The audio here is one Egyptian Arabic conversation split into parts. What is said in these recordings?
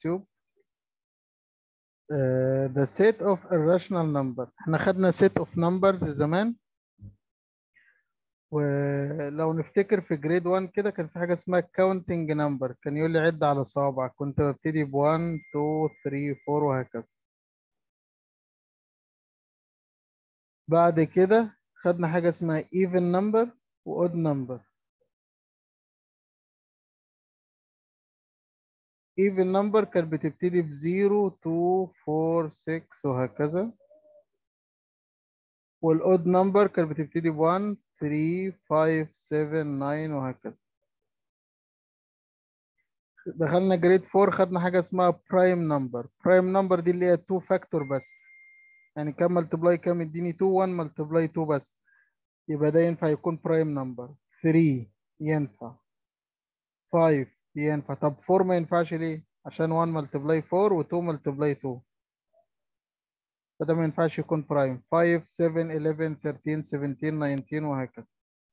اليوتيوب uh, the set of irrational number احنا خدنا set of numbers زمان ولو نفتكر في جريد 1 كده كان في حاجة اسمها counting number كان يقول لي عد على صوابعك كنت ببتدي ب 1 2 3 4 وهكذا بعد كده خدنا حاجة اسمها even number و odd number even number كانت بتبتدي ب 0 2 4 6 وهكذا والاود نمبر كانت بتبتدي ب 1 3 5 7 9 وهكذا دخلنا جريد 4 خدنا حاجه اسمها برايم نمبر برايم نمبر دي اللي هي 2 فاكتور بس يعني كام ملتبلاي كام يديني 2 1 ملتبلاي 2 بس يبقى ده ينفع يكون برايم نمبر 3 ينفع 5 ينفع طب 4 ما ينفعش ليه عشان 1 ملتبلاي 4 و2 ملتبلاي 2 فده ما ينفعش يكون برايم 5 7 11 13 17 19 وهكذا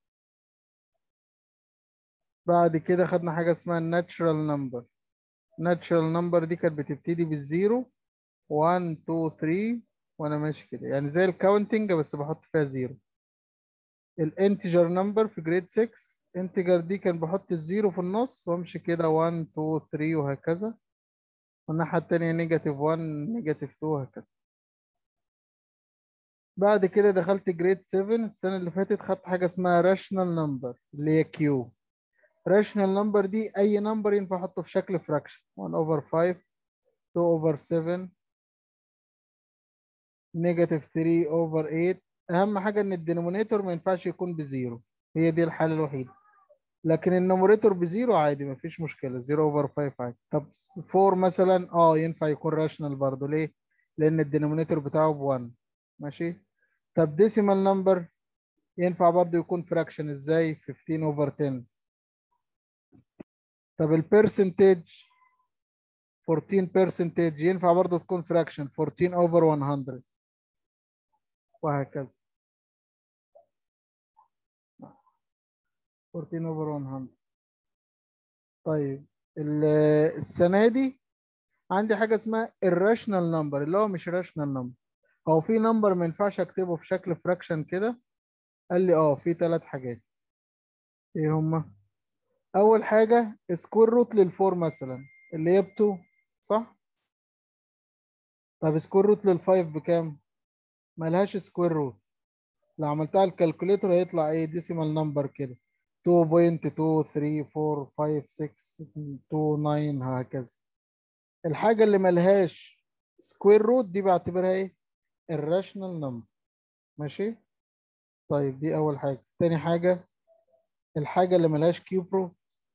بعد كده خدنا حاجة اسمها natural number natural number دي كانت بتبتدي بالزيرو 1 2 3 وانا ماشي كده يعني زي الكاونتنج بس بحط فيها زيرو الانتجر نمبر في جريد 6 انتجر دي كان بحط الزيرو في النص وامشي كده 1 2 3 وهكذا والناحية التانية نيجاتيف 1 نيجاتيف 2 وهكذا بعد كده دخلت جريد 7 السنة اللي فاتت خدت حاجة اسمها راشنال نمبر اللي هي كيو راشنال نمبر دي أي نمبر ينفع أحطه في شكل فراكشن 1 over 5 2 over 7 نيجاتيف 3 over 8 أهم حاجة إن الدينومينيتور ما ينفعش يكون بزيرو هي دي الحالة الوحيدة لكن النوميريتور بزيرو عادي مفيش مشكلة 0 over 5 عادي طب 4 مثلا اه ينفع يكون راشنال برضه ليه؟ لأن الدينومينيتور بتاعه ب 1 ماشي طب ديسيمال نمبر ينفع برضه يكون فراكشن ازاي 15 اوفر 10 طب البرسنتج 14 برسنتج ينفع برضه تكون فراكشن 14 اوفر 100 وهكذا 14 اوفر 100 طيب السنه دي عندي حاجه اسمها الراشنال نمبر اللي هو مش راشنال نمبر هو في نمبر ما ينفعش اكتبه في شكل فراكشن كده قال لي اه في ثلاث حاجات ايه هما اول حاجه سكوير روت للفور مثلا اللي هي ب 2 صح طب سكوير روت للفايف بكام ملهاش سكوير روت لو عملتها على الكالكوليتر هيطلع ايه ديسيمال نمبر كده 2.2345629 هكذا الحاجه اللي ملهاش سكوير روت دي بعتبرها ايه الراشنال نمبر ماشي طيب دي اول حاجه تاني حاجه الحاجه اللي ملهاش كيوب روت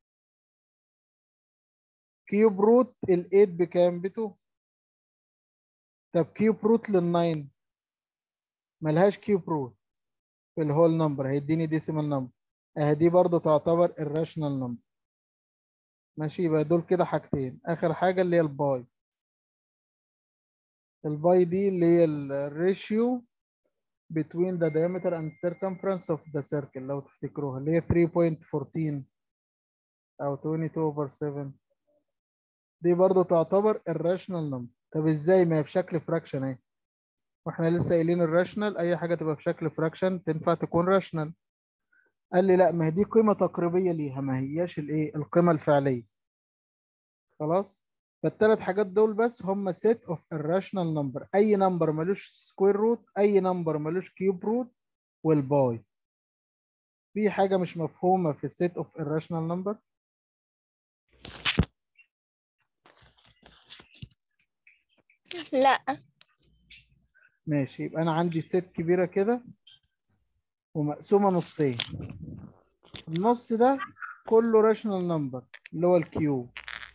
كيوب روت ال8 بكام ب 2 طب كيوب روت لل9 ملهاش كيوب روت في الهول نمبر هيديني ديسيمال نمبر اهي دي برضه تعتبر الراشنال نمبر ماشي يبقى دول كده حاجتين اخر حاجه اللي هي الباي الباي دي اللي هي الريشيو between the diameter and circumference of the circle لو تفتكروها اللي هي 3.14 او 22 over 7 دي برضه تعتبر الراشنال نمبر طب ازاي ما هي بشكل فراكشن اهي واحنا لسه قايلين الراشنال اي حاجه تبقى بشكل فراكشن تنفع تكون راشنال قال لي لا ما هي دي قيمه تقريبيه ليها ما هياش الايه القيمه الفعليه خلاص فالثلاث حاجات دول بس هم سيت اوف الراشنال نمبر اي نمبر ملوش سكوير روت اي نمبر ملوش كيوب روت والباي في حاجه مش مفهومه في السيت اوف الراشنال نمبر لا ماشي يبقى انا عندي ست كبيره كده ومقسومه نصين النص ده كله راشنال نمبر اللي هو الكيو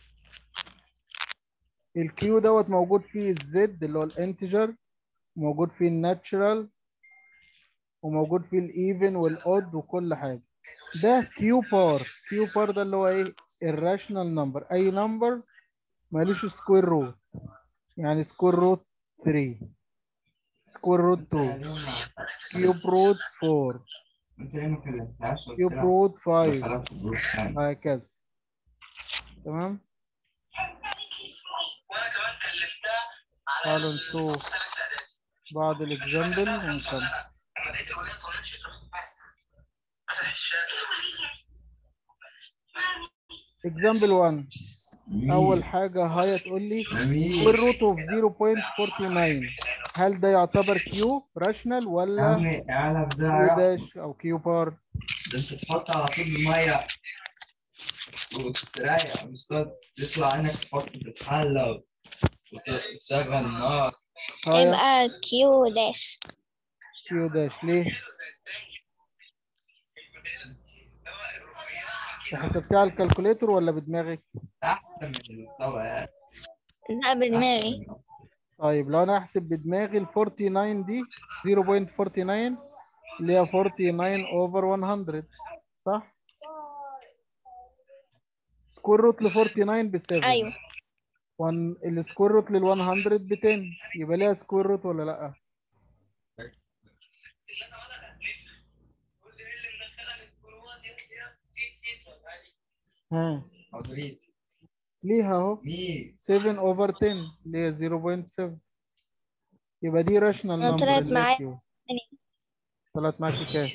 الكيو دوت موجود فيه الزد اللي هو الانتجر موجود فيه الناتشرال وموجود فيه الايفن والاود وكل حاجه ده كيو بار كيو بار ده اللي هو ايه الراشنال نمبر اي نمبر مالوش سكوير روت يعني سكوير روت 3 سكوير روت 2 كيوب روت 4 كيوب روت 5 هكذا تمام تعالوا نشوف بعض الاكزامبل ونكمل example 1 اول حاجه هاي تقول لي square root of 0.49 هل ده يعتبر كيو راشنال ولا عمي تعالى كيو بزرع داش او كيو بار ده انت تحط على طول الميه وتستريح مش تقعد تطلع انك تحط تتحلى وتشغل النار هاي يبقى كيو داش كيو داش ليه حسبتها على الكالكوليتر ولا بدماغك احسن من الطبع يعني لا بدماغي طيب لو انا احسب بدماغي ال 49 دي 0.49 اللي هي 49 اوفر 100 صح سكوير روت ل 49 ب 7 ايوه وان السكوير روت لل 100 ب 10 يبقى ليها سكوير روت ولا لا ها مدريد ليها اهو مين 7 اوفر 10 اللي هي 0.7 يبقى دي راشنال أنا نمبر طلعت اللي هي معايا كيو تاني. طلعت معاكي كام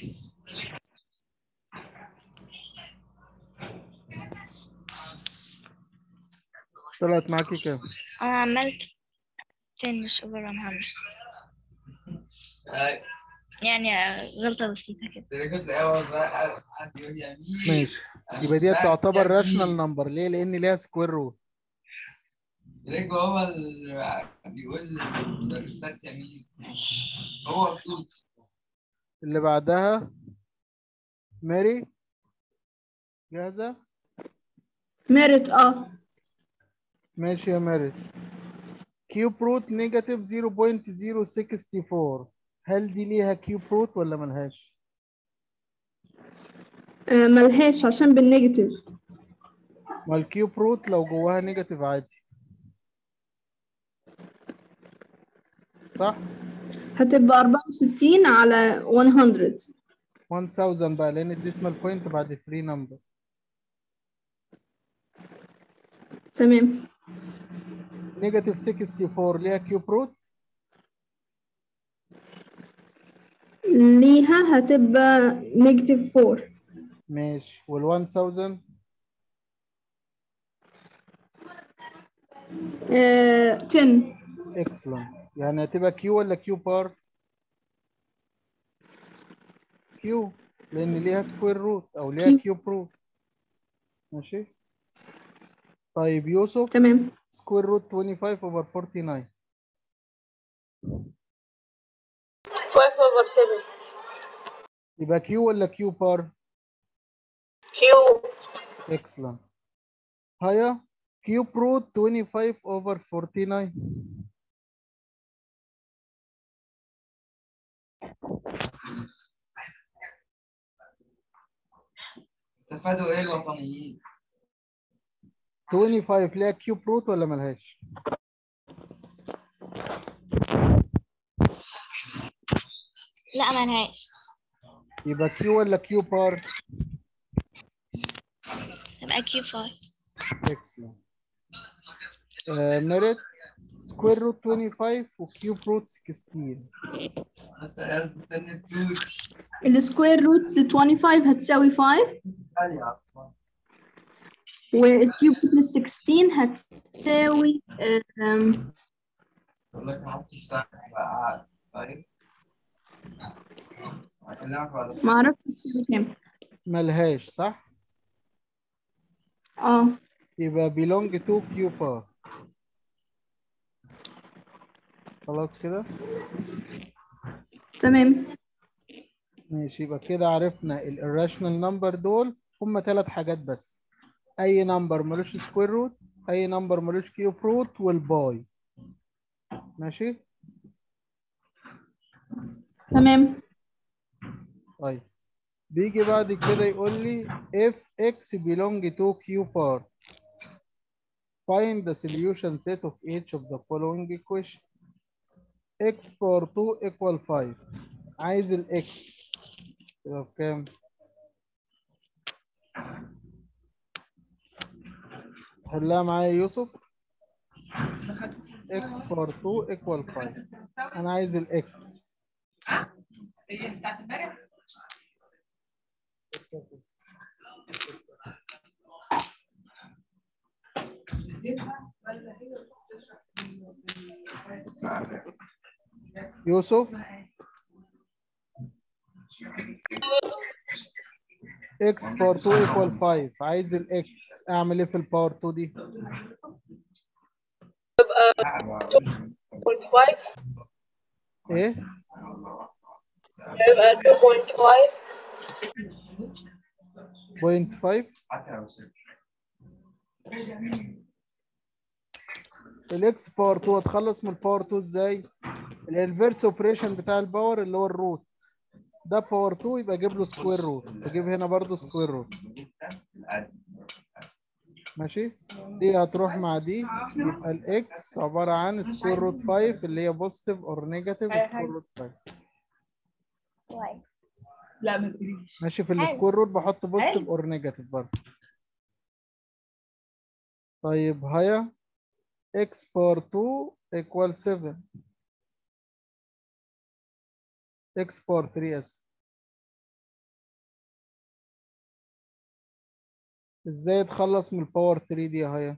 طلعت معاكي كام انا عملت 10 مش اوفر 100 اي يعني غلطة بسيطة كده انا كنت اول ما حد يقول لي مين ماشي يبقى دي تعتبر راشنال نمبر ليه لان ليها سكوير روت ريجو هو اللي بيقول للمدرسات يا ميس هو بطولتي اللي بعدها ماري جاهزة ميرت اه ماشي يا ماري كيوب روت نيجاتيف 0.064 هل دي ليها كيوب روت ولا ملهاش آه، ملهاش عشان بالنيجاتيف ما الكيوب روت لو جواها نيجاتيف عادي صح هتبقى 64 على 100 1000 بقى لان الديسمال بوينت بعد 3 نمبر تمام نيجاتيف 64 ليها كيوب روت ليها هتبقى نيجاتيف 4 ماشي وال 1000 آه، 10 اكسلنت يعني هتبقى كيو ولا كيو بار كيو لان ليها سكوير روت او ليها كيو. كيوب روت ماشي طيب يوسف تمام سكوير روت 25 اوفر 49 5 over 7 يبقى كيو ولا كيو بار Q اكسلنت هيا كيوب روت 25 اوفر 49 استفادوا ايه الوطنيين 25 ليها كيوب روت ولا ملهاش لا ملهاش يبقى كيو ولا كيو بار تبقى كيو 5 اكسلنت ميريت سكوير روت 25 وكيوب روت 16 بس عرفت سن التوت السكوير روت ل 25 هتساوي 5 غالية أصلا والكيوب ل 16 هتساوي آم، بقول لك ما عرفتش تعرف بقى قاعد طيب هكلمك بعد معرفش تساوي كام ملهاش صح اه يبقى belong to Q bar خلاص كده تمام ماشي يبقى كده عرفنا ال irrational number دول هم ثلاث حاجات بس اي نمبر ملوش سكوير روت اي نمبر ملوش كيوب روت والباي ماشي تمام طيب بيجي بعد كده يقول لي if x belong to q bar find the solution set of each of the following equation x power 2 equal 5 عايز ال x يبقى بكام؟ حلها معايا يوسف x بار 2 equal 5 انا عايز الاكس يوسف x بار 2 equal 5 عايز الاكس اعمل ايه في الباور 2 دي 2.5 ايه هيبقى 2.5 0.5 الاكس باور 2 هتخلص من الباور 2 ازاي الانفيرس اوبريشن بتاع الباور اللي هو الروت ده باور 2 يبقى اجيب له سكوير روت اجيب هنا برضو سكوير روت ماشي دي هتروح مع دي يبقى الاكس عباره عن سكوير روت 5 اللي هي بوزيتيف اور نيجاتيف سكوير روت 5 لا ما تقوليش ماشي في السكوير روت بحط بوزيتيف اور نيجاتيف برضه طيب هيا x باور 2 equal 7 x باور 3 اس ازاي اتخلص من الباور 3 دي يا هيا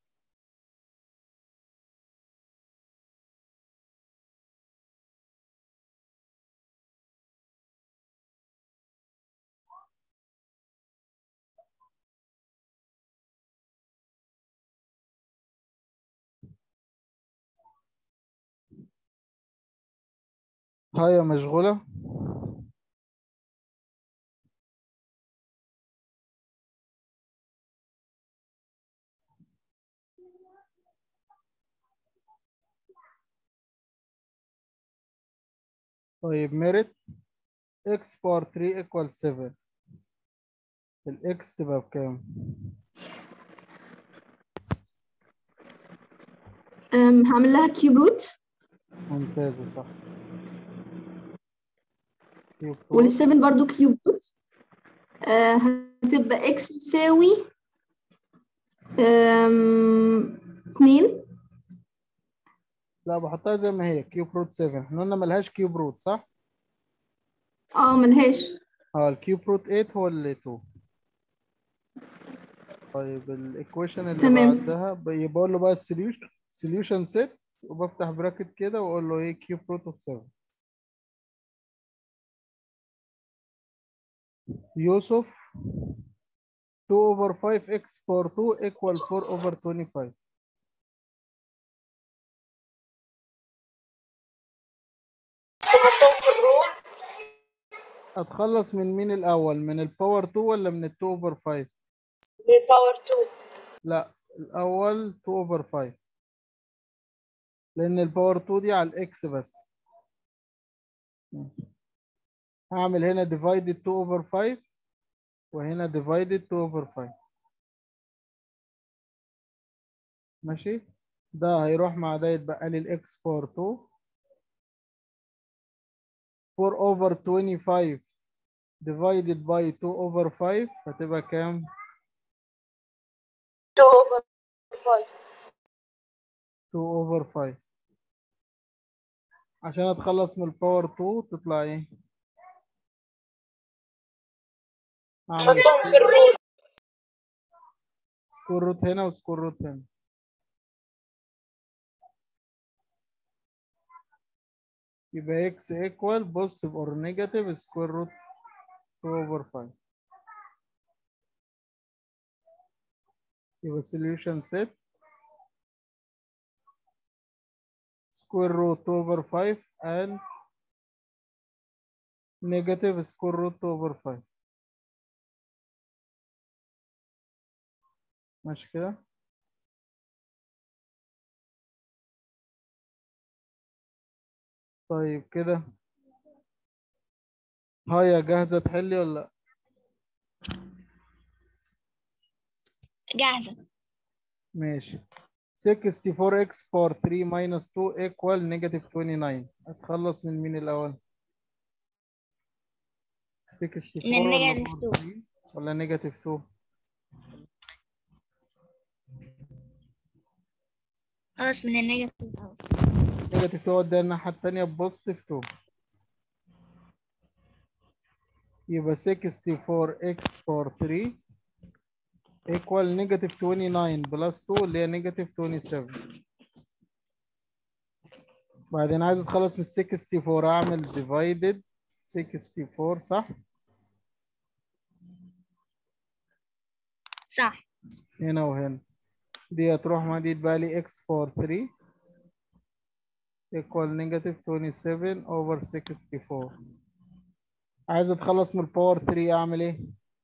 هيا مشغولة طيب ميرت x باور 3 equal 7 الاكس تبقى بكام؟ أم، هعمل لها كيوب روت ممتازة صح كيوب روت. والسفن برضو كيوب روت آه، هتبقى اكس يساوي أم، اتنين لا بحطها زي ما هي كيوب روت 7 احنا قلنا ملهاش كيوب روت صح؟ اه ملهاش اه الكيوب روت 8 هو اللي 2 طيب الايكويشن اللي تمام. بعدها ب- يبقى بقول له بقى السوليوشن سوليوشن سيت وبفتح براكت كده واقول له ايه كيوب روت اوف 7 يوسف 2 over 5 x باور 2 equal 4 over 25 تحطهم في الروت اتخلص من مين الاول من الباور 2 ولا من ال 2 over 5 بالباور 2 لا الاول 2 over 5 لان الباور 2 دي على الاكس بس هعمل هنا divided 2 over 5 وهنا divided 2 over 5 ماشي ده هيروح مع ده يتبقى لي الاكس باور 2 4 over 25 divided by 2 over 5 هتبقى كام 2 over 5 2 over 5 عشان اتخلص من الباور 2 تطلع ايه اعمل حطهم في الروت سكور روت هنا وسكور روت هنا يبقى x equal positive or negative square root 2 over 5 يبقى solution set square root 2 over 5 and negative square root 2 over 5 ماشي كده طيب كده هيا جاهزة تحلي ولا لأ؟ جاهزة ماشي 64x باور 3 minus 2 equal negative 29 هتخلص من مين الأول؟ 64 من ولا negative باور 3 ولا negative 2؟ خلاص من النيجاتيف الأول نيجاتيف 2 وديها الناحية التانية بوزيتيف 2 يبقى 64 x بار 3 equal نيجاتيف 29 بلس 2 اللي هي نيجاتيف 27 بعدين عايز اتخلص من 64 اعمل divided 64 صح؟ صح هنا وهنا دي هتروح مع دي تبقى لي x بار 3 equal نيجاتيف 27 over 64 عايز اتخلص من الباور 3 اعمل ايه؟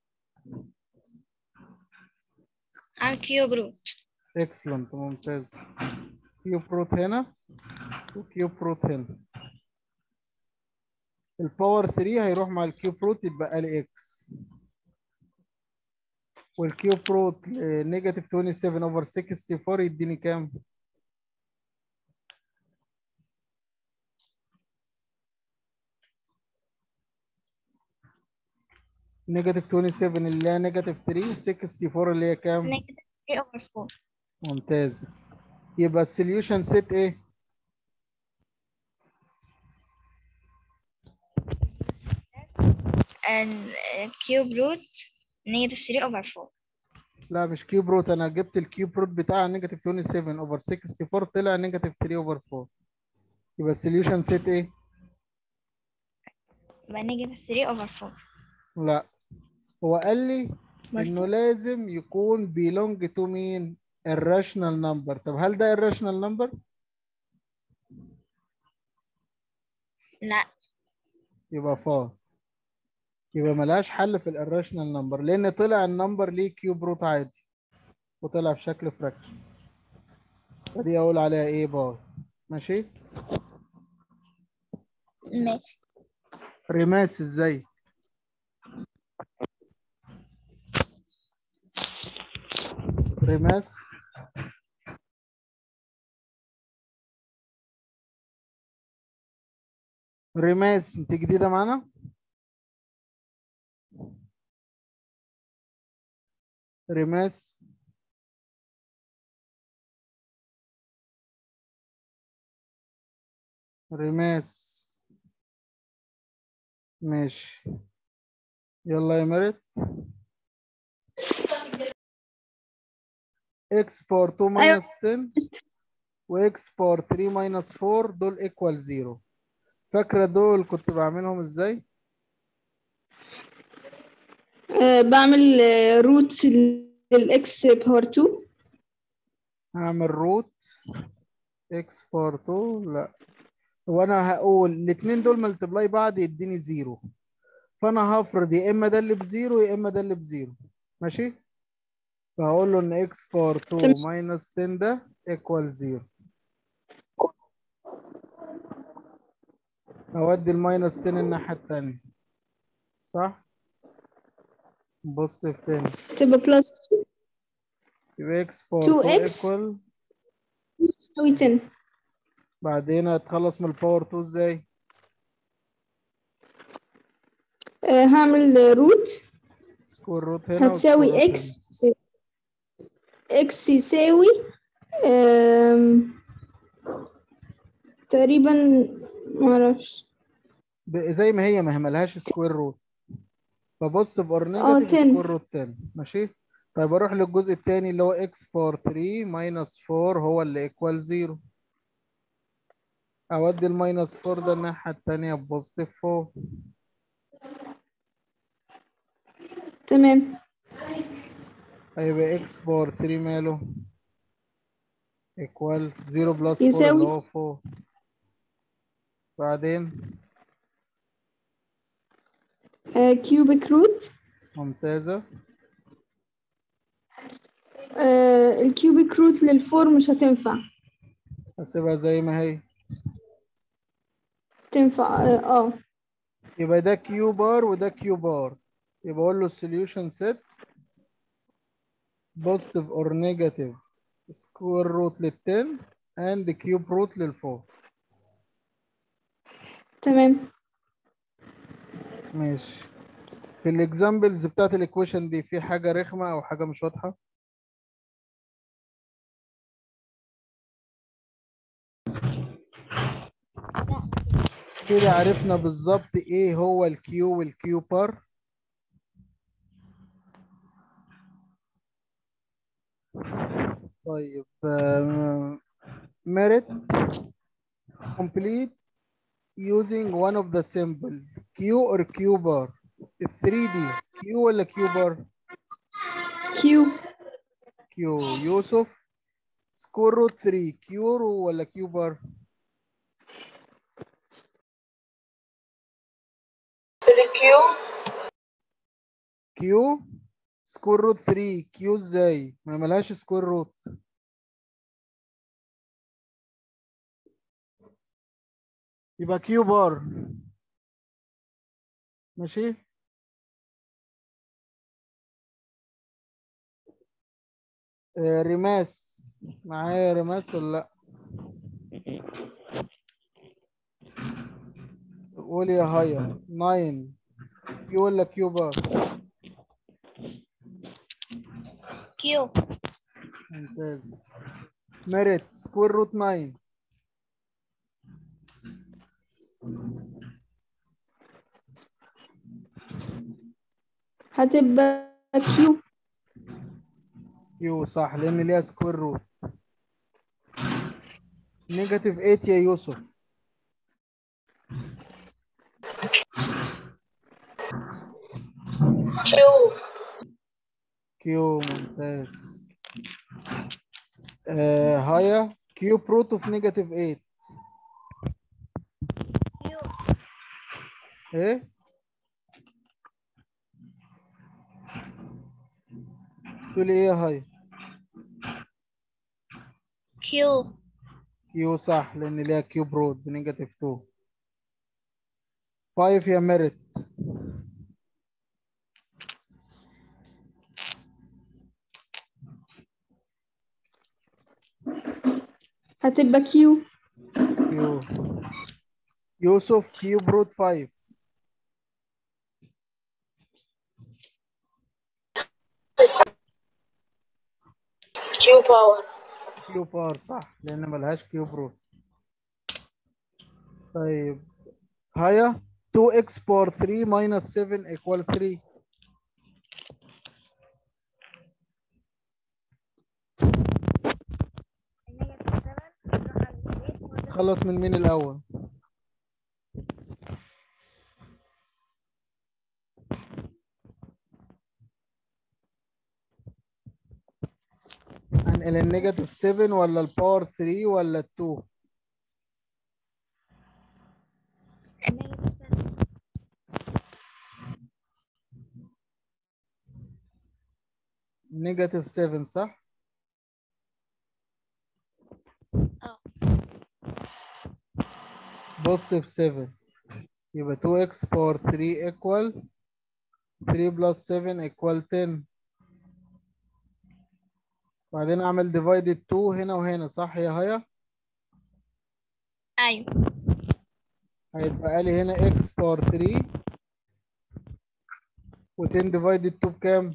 عن كيوب روت اكسلنت ممتاز كيوب روت هنا وكيوب روت هنا الباور 3 هيروح مع الكيوب روت يتبقى لي اكس والكيوب روت نيجاتيف 27 اوفر 64 يديني كام؟ نيجاتيف 27 اللي هي نيجاتيف 3 64 اللي هي كام؟ نيجاتيف 3 over 4 ممتاز يبقى السوليوشن سيت ايه؟ and كيوب روت نيجاتيف 3 over 4 لا مش كيوب روت انا جبت الكيوب روت بتاع نيجاتيف 27 اوفر 64 طلع نيجاتيف 3 اوفر 4 يبقى السوليوشن سيت ايه؟ يبقى نيجاتيف 3 over 4 لا هو قال لي مرة. انه لازم يكون belong to مين؟ irrational number طب هل ده irrational number؟ لا يبقى فار يبقى ملهاش حل في الirrational number لان طلع النمبر ليه كيوب روت عادي وطلع في شكل فراكشن فدي اقول عليها ايه باي ماشي ماشي رماس ازاي رماس رماس انت جديدة معانا رماس رماس ماشي يلا يا مرت اكس بار 2 أيوة. ماينس 10 واكس بار 3 ماينس 4 دول ايكوال 0 فاكرة دول كنت بعملهم ازاي؟ آه، بعمل روتس للاكس باور 2 هعمل روت اكس بار 2 لا هو انا هقول الاثنين دول ملتبلاي بعض يديني زيرو فانا هفرض يا اما ده اللي بزيرو يا اما ده اللي بزيرو ماشي فهقول له ان اكس بار 2 تمام. ماينس 10 ده ايكوال زيرو اودي الماينس 10 الناحية التانية صح؟ بوزيتيف تاني تبقى بلس يبقى اكس بار 2x 2 ايكوال تساوي 10 بعدين هتخلص من الباور 2 ازاي؟ آه، هعمل روت سكوير روت هنا هتساوي وسكوير روت اكس اكس يساوي آم، تقريبا معرفش ب- زي ما هي ما هي ملهاش سكوير روت فبوزيتيف اور اه نيجاتيف 10 سكوير روت تاني ماشي طيب اروح للجزء التاني اللي هو اكس بار 3 ماينس 4 هو اللي ايكوال 0 اودي الماينس 4 ده الناحية التانية بوزيتيف 4 تمام هيبقى اكس بار 3 ماله ايكوال 0 بلس 4 اللي يساوي هو 4 بعدين كيوبيك روت ممتازة الكيوبيك روت للفور مش هتنفع هسيبها زي ما هي تنفع اه آه. يبقى ده كيو بار وده كيو بار يبقى اقول له السوليوشن سيت بوزيتيف اور نيجاتيف سكوير روت لل 10 اند كيوب روت لل 4 تمام ماشي في الاكزامبلز بتاعت الايكويشن دي في حاجة رخمة او حاجة مش واضحة كده عرفنا بالظبط ايه هو الكيو والكيو بار طيب merit complete using one of the symbol Q or Q bar 3D Q ولا Q bar كيو Q يوسف square root 3 Q ولا Q bar 3Q Q square root 3 Q ازاي ما ملهاش square root يبقى Q بار ماشي آه، رماس معايا رماس ولا لا قول يا هيا 9 كيو ولا كيو بار كيو ممتاز ميريت سكوير روت 9 هتبقى كيو كيو صح لان ليها سكوير روت نيجاتيف 8 يا يوسف Q كيو ممتاز آه هيا كيو روت اوف نيجاتيف 8 كيو ايه تقولي ايه يا هيا كيو كيو صح لان ليها كيوب روت بنيجاتيف 2 5 يا ميريت هتبقى كيو كيو يوسف كيوب روت 5 Q power كيو بار صح لان ملهاش كيوب روت طيب هيا 2x بار 3 minus 7 equal 3 خلص من مين الاول هنقل النيجاتيف 7 ولا الباور 3 ولا 2 نيجاتيف 7 صح اه بوزيتيف 7 يبقى 2x باور 3 equal 3 بلس 7 equal 10 بعدين اعمل divided 2 هنا وهنا صح يا هيا ايوه هيبقى لي هنا x باور 3 و10 divided 2 بكام؟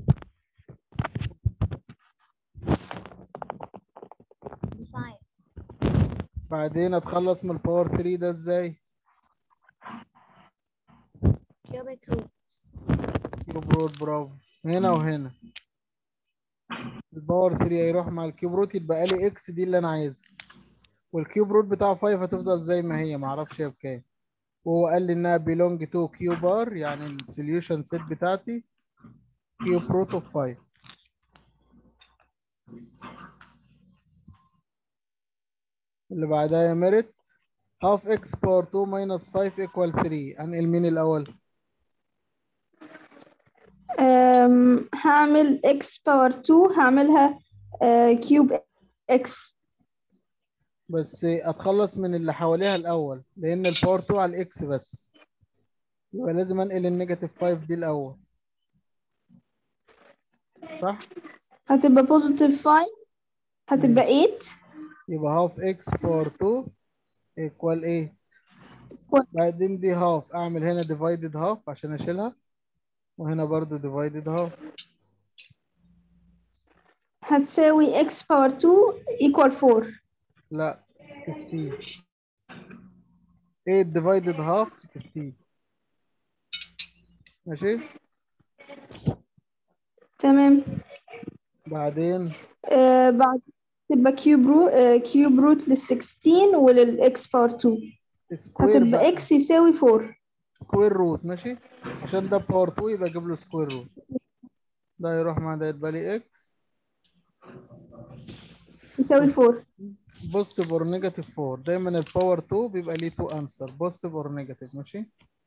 بفايف بعدين اتخلص من الباور 3 ده ازاي؟ كيوبيك روت كيوب روت برافو هنا وهنا الباور 3 هيروح مع الكيوب روت يتبقى لي اكس دي اللي انا عايزها والكيوب روت بتاع 5 هتفضل زي ما هي معرفش هي بكام وهو قال لي انها بيلونج تو كيو بار يعني السوليوشن سيت بتاعتي كيوب روت اوف 5 اللي بعدها يا ميرت هاف اكس باور 2 ماينس 5 ايكوال 3 انقل مين الاول؟ أم، هعمل x باور 2 هعملها كيوب x بس اتخلص من اللي حواليها الاول لان الباور 2 على الاكس بس يبقى لازم انقل النيجاتيف 5 دي الاول صح هتبقى بوزيتيف 5 هتبقى 8 يبقى هاف اكس باور 2 ايكوال ايه Equal. بعدين دي هاف اعمل هنا ديفايدد هاف عشان اشيلها وهنا برضو ديفايدد هاف هتساوي x باور 2 equal 4 لا 16 8 divided half 16 ماشي تمام بعدين آه بعد تبقى كيوب رو آه كيوب روت لل 16 وللإكس باور 2 سكوير هتبقى بقى إكس يساوي 4 سكوير روت ماشي عشان ده باور 2 يبقى اجيب له سكوير روت ده يروح مع ده يبقى لي اكس يساوي 4 بوزيتيف اور نيجاتيف 4 دايما الباور 2 بيبقى ليه تو انسر بوزيتيف اور نيجاتيف ماشي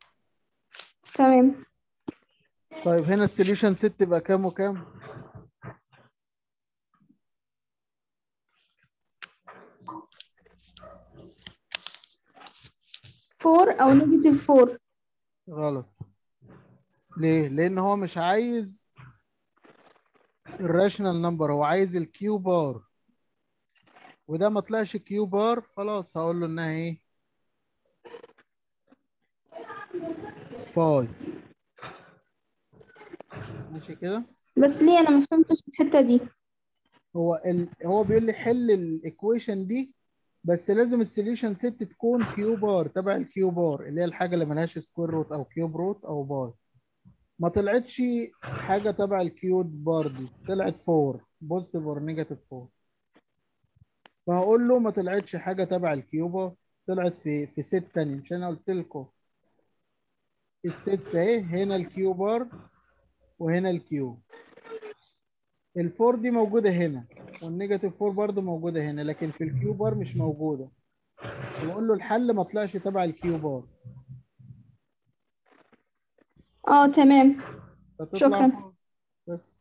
تمام طيب هنا السوليوشن ست يبقى كام وكام؟ فور أو نيجاتيف 4 غلط ليه؟ لأن هو مش عايز الراشنال نمبر هو عايز الكيو بار وده ما طلعش كيو بار خلاص هقول له انها ايه؟ باي ماشي كده؟ بس ليه أنا ما فهمتش الحتة دي هو ال... هو بيقول لي حل الايكويشن دي بس لازم السوليوشن ست تكون كيو بار تبع الكيو بار اللي هي الحاجه اللي ملهاش سكوير روت او كيوب روت او باي ما طلعتش حاجه تبع الكيود بار دي طلعت 4 بوزيتيف اور نيجاتيف 4 فهقول له ما طلعتش حاجه تبع الكيوبا طلعت في في ست تاني مش انا قلت لكم الست اهي هنا الكيو بار وهنا الكيو الفور دي موجودة هنا والنيجاتيف فور برضه موجودة هنا لكن في الكيو بار مش موجودة وأقول له الحل ما طلعش تبع الكيو بار اه تمام فتطلع شكراً. فور. بس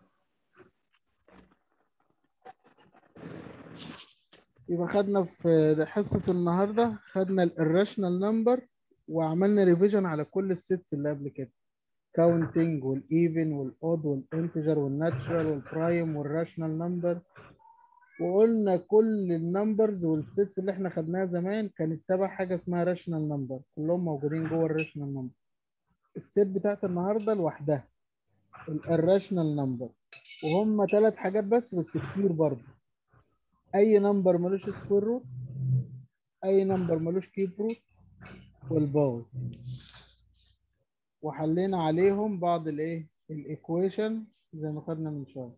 يبقى خدنا في حصة النهاردة خدنا الراشنال نمبر وعملنا ريفيجن على كل السيتس اللي قبل كده كاونتنج والايفن والاود والانتجر والناتشرال والبرايم والراشنال نمبر وقلنا كل النمبرز والسيتس اللي احنا خدناها زمان كانت تبع حاجه اسمها راشنال نمبر كلهم موجودين جوه الراشنال نمبر السيت بتاعت النهارده لوحدها الراشنال نمبر وهم ثلاث حاجات بس بس كتير برضه اي نمبر ملوش سكوير روت اي نمبر ملوش كيوب روت والباور وحلينا عليهم بعض الايه الايكويشن زي ما خدنا من شويه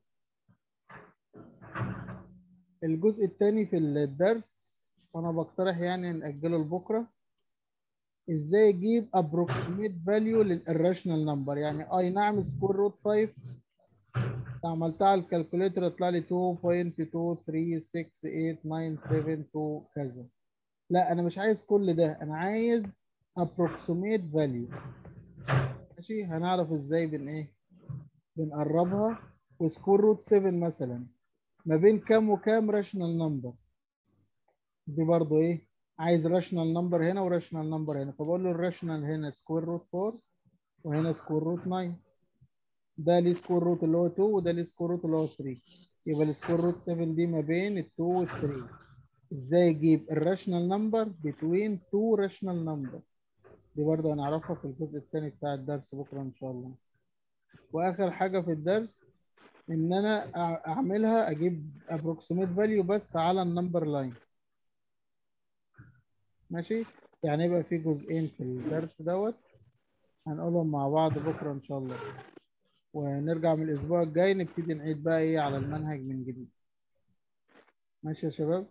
الجزء الثاني في الدرس وانا بقترح يعني نأجله لبكره ازاي اجيب approximate value للirrational number يعني اي نعم سكوير روت 5 عملتها على الكالكوليتر يطلع لي 2.2368972 كذا لا انا مش عايز كل ده انا عايز approximate value ماشي هنعرف ازاي بن ايه بنقربها وسكور روت 7 مثلا ما بين كام وكام راشنال نمبر دي برضو ايه عايز راشنال نمبر هنا وراشنال نمبر هنا فبقول له الراشنال هنا سكوير روت 4 وهنا سكوير روت 9 ده ليه سكوير روت اللي هو 2 وده ليه سكوير روت اللي هو 3 يبقى السكوير روت 7 دي ما بين ال 2 وال 3 ازاي اجيب الراشنال نمبر بين 2 راشنال نمبر دي برضه هنعرفها في الجزء الثاني بتاع الدرس بكره ان شاء الله واخر حاجه في الدرس ان انا أع- اعملها اجيب approximate value بس على النمبر لاين ماشي يعني يبقى في جزئين في الدرس دوت هنقولهم مع بعض بكره ان شاء الله ونرجع من الاسبوع الجاي نبتدي نعيد بقى ايه على المنهج من جديد ماشي يا شباب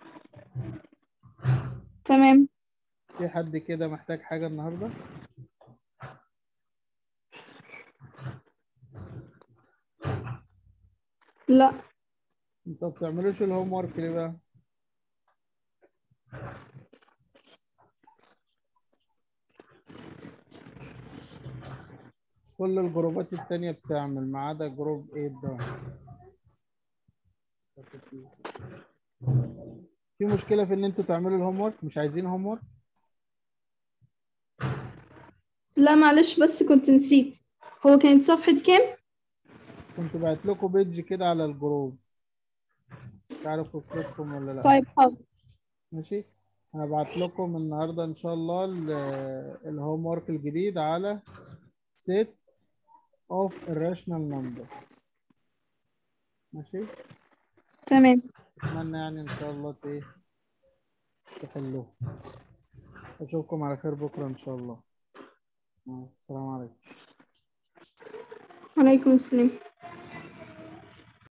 تمام في حد كده محتاج حاجه النهارده لا انتوا بتعملوش الهوم ورك ليه بقى كل الجروبات التانية بتعمل ما عدا جروب 8 ده في مشكلة في ان انتوا تعملوا الهوم ورك مش عايزين هوم ورك لا معلش بس كنت نسيت هو كانت صفحة كام؟ كنت بعت لكم بيدج كده على الجروب مش عارف وصلتكم ولا لا طيب حاضر ماشي هبعت لكم النهارده ان شاء الله ال- الهوم ورك الجديد على set of irrational number ماشي تمام اتمنى يعني ان شاء الله ت- ايه تحلوه اشوفكم على خير بكره ان شاء الله السلام عليكم عليكم السلام